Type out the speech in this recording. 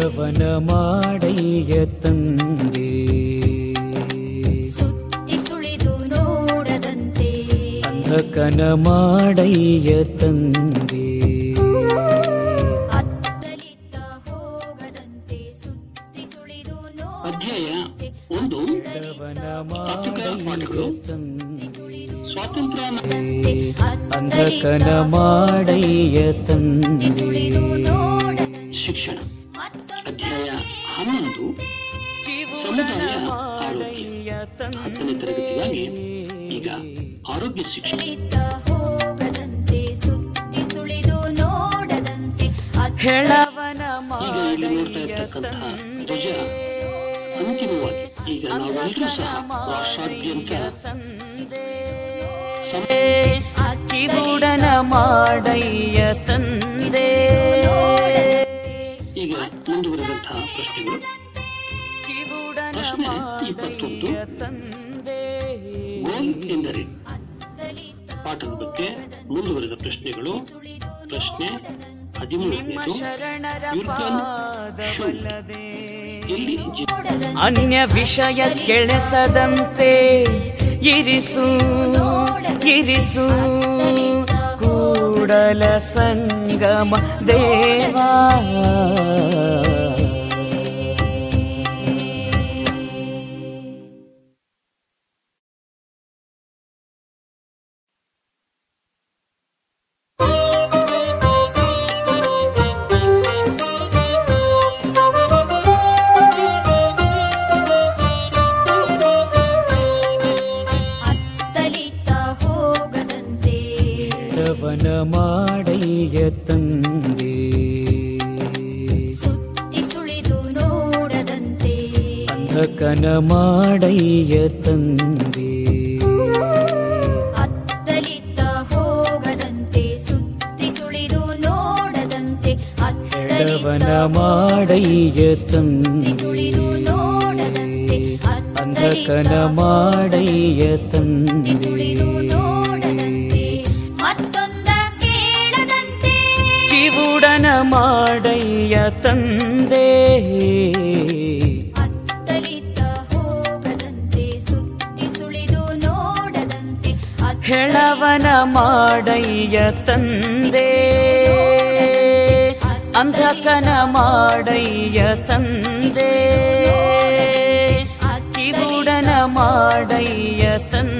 ಯವನ ಮಾಡಯ್ಯ ತಂದೆ ಸುತ್ತಿ ಸುಳಿದು ನೋಡದಂತೆ ಅಂಧಕನ ಮಾಡಯ್ಯ ತಂದೆ ಅತ್ತಲಿತ್ತ ಹೋಗದಂತೆ ಸುತ್ತಿ ಸುಳಿದು ಅಧ್ಯಾಯ ಒಂದು ಯವನ ತಾತ್ವಿಕ ಮಾಡಯ್ಯ ಪಾಠಗಳು ತಂದೆ ಸ್ವಾತಂತ್ರ್ಯ ಮ- ಅಂಧಕನ ಮಾಡಯ್ಯ ತಂದೆ ಸುಳಿದು ನೋಡ ಶಿಕ್ಷಣ ಅಧ್ಯಾಯ ಹನ್ನೊಂದು ಸಮುದಾಯ ಆರೋಗ್ಯ ಹತ್ತನೇ ತರಗತಿಗಾಗಿ ಈಗ ಆರೋಗ್ಯ ಶಿಕ್ಷಣ ಅತ್ತಲಿತ್ತ ಹೋಗದಂತೆ ಸುತ್ತಿ ಸುಳಿದು ನೋಡದಂತೆ ಅತ್ತಲಿತ್ತ ಹೆಳವನ ಈಗ ಇಲ್ಲಿ ನೋಡ್ತಾ ಇರ್ತಕ್ಕಂಥ ಧ್ವಜ ಅಂತಿಮವಾಗಿ ಈಗ ನಾವೆಲ್ಲರೂ ಸಹ ರಾಷ್ಟ್ರಾದ್ಯಂತ ಸಮ- ಕಿವುಡನ ಮಾಡಯ್ಯ ತಂದೆ ಈಗ ಮುಂದುವರೆದಂತಹ ಪ್ರಶ್ನೆಗಳು ಕಿವುಡನ ಪ್ರಶ್ನೆ ಇಪ್ಪತ್ತೊಂದು. ಮಾಡಯ್ಯ ತಂದೆ ಗೋಲ್ ಎಂದರೆ ಪಾಠದ ಬಗ್ಗೆ ಮುಂದುವರೆದ ಪ್ರಶ್ನೆಗಳು ಪ್ರಶ್ನೆ ನಿಮ್ಮ ಹದಿಮೂರನೇದು ಶರಣರ ಯುರ್ಗನ್ ಪಾದವಲ್ಲದೆ ಎಲ್ಲಿ ಜಿ- ಅನ್ಯ ವಿಷಯ ಕೆಳೆಸದಂತೆ ಇರಿಸು ಇರಿಸು ಕೂಡಲ ಸಂಗಮ ದೇವಾ ಅತ್ತಲಿತ್ತ ಹೋಗದಂತೆ ಯವನ ಮಾಡಯ್ಯ ತಂದೆ ಸುತ್ತಿ ಸುಳಿದು ನೋಡದಂತೆ ಅಂಧಕನ ಮಾಡಯ್ಯ ತಂದೆ ಅತ್ತಲಿತ್ತ ಹೋಗದಂತೆ ಸುತ್ತಿ ಸುಳಿದು ನೋಡದಂತೆ ಎಡವನ ಅತ್ತಲಿತ್ತ ಮಾಡಯ್ಯ ತಂದೆ ಸುಳಿದು ನೋಡದಂತೆ ಅಂಧಕನ ಮಾಡಯ್ಯ ತಂದೆ ಸುಳಿದು ನೋಡದಂತೆ ಮತ್ತೊಂದ ಕೇಳದಂತೆ ಕಿವುಡನ ಮಾಡಯ್ಯ ತಂದೆ ಅತ್ತಲಿತ್ತ ಹೋಗದಂತೆ ಸುತ್ತಿ ಸುಳಿದು ನೋಡದಂತೆ ಹೆಳವನ ಮಾಡಯ್ಯ ತಂದೆ ಅಂಧಕನ ಮಾಡಯ್ಯ ತಂದೆ ಕಿವುಡನ ಮಾಡಯ್ಯ ತಂದೆ